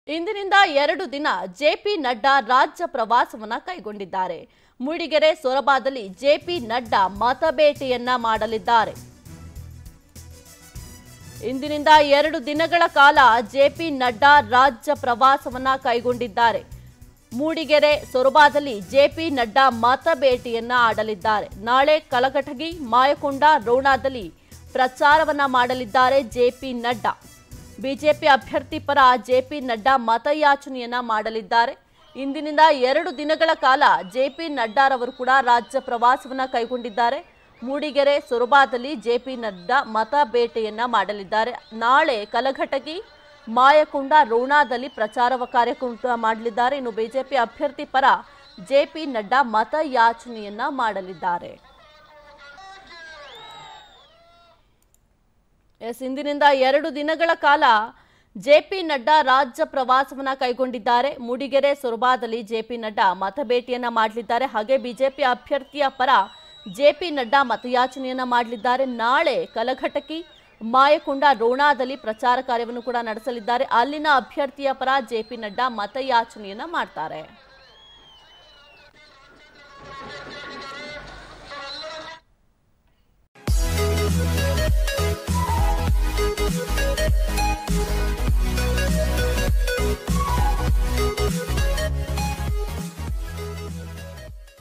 ಇಂದಿನಿಂದ ಎರಡು ದಿನ ಜೆಪಿ ನಡ್ಡಾ ರಾಜ್ಯ ಪ್ರವಾಸವನ್ನ ಕೈಗೊಂಡಿದ್ದಾರೆ ಮೂಡಿಗೆರೆ ಸೊರಬಾದಲ್ಲಿ ಜೆಪಿ ನಡ್ಡಾ ಮತಬೇಟೆಯನ್ನ ಮಾಡಲಿದ್ದಾರೆ ಇಂದಿನಿಂದ ಎರಡು ದಿನಗಳ ಕಾಲ ಜೆಪಿ ನಡ್ಡಾ ರಾಜ್ಯ ಪ್ರವಾಸವನ್ನ ಕೈಗೊಂಡಿದ್ದಾರೆ ಮೂಡಿಗೆರೆ ಸೊರಬಾದಲ್ಲಿ ಜೆಪಿ ನಡ್ಡಾ ಮತಬೇಟೆಯನ್ನ ಆಡಲಿದ್ದಾರೆ ನಾಳೆ ಕಲಘಟಗಿ ಮಾಯಕೊಂಡ ರೋಣಾದಲ್ಲಿ ಪ್ರಚಾರವನ್ನ ಮಾಡಲಿದ್ದಾರೆ ಜೆಪಿ ನಡ್ಡಾ ಬಿಜೆಪಿ ಅಭ್ಯರ್ಥಿ ಪರ ಜೆಪಿ ನಡ್ಡಾ ಮತಯಾಚನೆಯನ್ನ ಮಾಡಲಿದ್ದಾರೆ ಇಂದಿನಿಂದ ಎರಡು ದಿನಗಳ ಕಾಲ ಜೆಪಿ ನಡ್ಡಾರವರು ಕೂಡ ರಾಜ್ಯ ಪ್ರವಾಸವನ್ನ ಕೈಗೊಂಡಿದ್ದಾರೆ ಮೂಡಿಗೆರೆ ಸೊರಬಾದಲ್ಲಿ ಜೆಪಿ ನಡ್ಡಾ ಮತ ಬೇಟೆಯನ್ನ ಮಾಡಲಿದ್ದಾರೆ ನಾಳೆ ಕಲಘಟಗಿ ಮಾಯಕೊಂಡ ರೋಣಾದಲ್ಲಿ ಪ್ರಚಾರ ಕಾರ್ಯಕ್ರಮ ಮಾಡಲಿದ್ದಾರೆ ಇನ್ನು ಬಿಜೆಪಿ ಅಭ್ಯರ್ಥಿ ಪರ ಜೆಪಿ ನಡ್ಡಾ ಮತಯಾಚನೆಯನ್ನ ಮಾಡಲಿದ್ದಾರೆ ಎಸ್ ಇಂದಿನಿಂದ ಎರಡು ದಿನಗಳ ಕಾಲ ಜೆಪಿ ನಡ್ಡಾ ರಾಜ್ಯ ಪ್ರವಾಸವನ್ನ ಕೈಗೊಂಡಿದ್ದಾರೆ ಮೂಡಿಗೆರೆ ಸೊರಬಾದಲ್ಲಿ ಜೆಪಿ ನಡ್ಡಾ ಮತಭೇಟಿಯನ್ನ ಮಾಡಲಿದ್ದಾರೆ ಹಾಗೆ ಬಿಜೆಪಿ ಅಭ್ಯರ್ಥಿಯ ಪರ ಜೆಪಿ ನಡ್ಡಾ ಮತಯಾಚನೆಯನ್ನ ಮಾಡಲಿದ್ದಾರೆ ನಾಳೆ ಕಲಘಟಕಿ ಮಾಯಕೊಂಡ ರೋಣಾದಲ್ಲಿ ಪ್ರಚಾರ ಕಾರ್ಯವನ್ನು ಕೂಡ ನಡೆಸಲಿದ್ದಾರೆ ಅಲ್ಲಿನ ಅಭ್ಯರ್ಥಿಯ ಪರ ಜೆಪಿ ನಡ್ಡಾ ಮತಯಾಚನೆಯನ್ನ ಮಾಡ್ತಾರೆ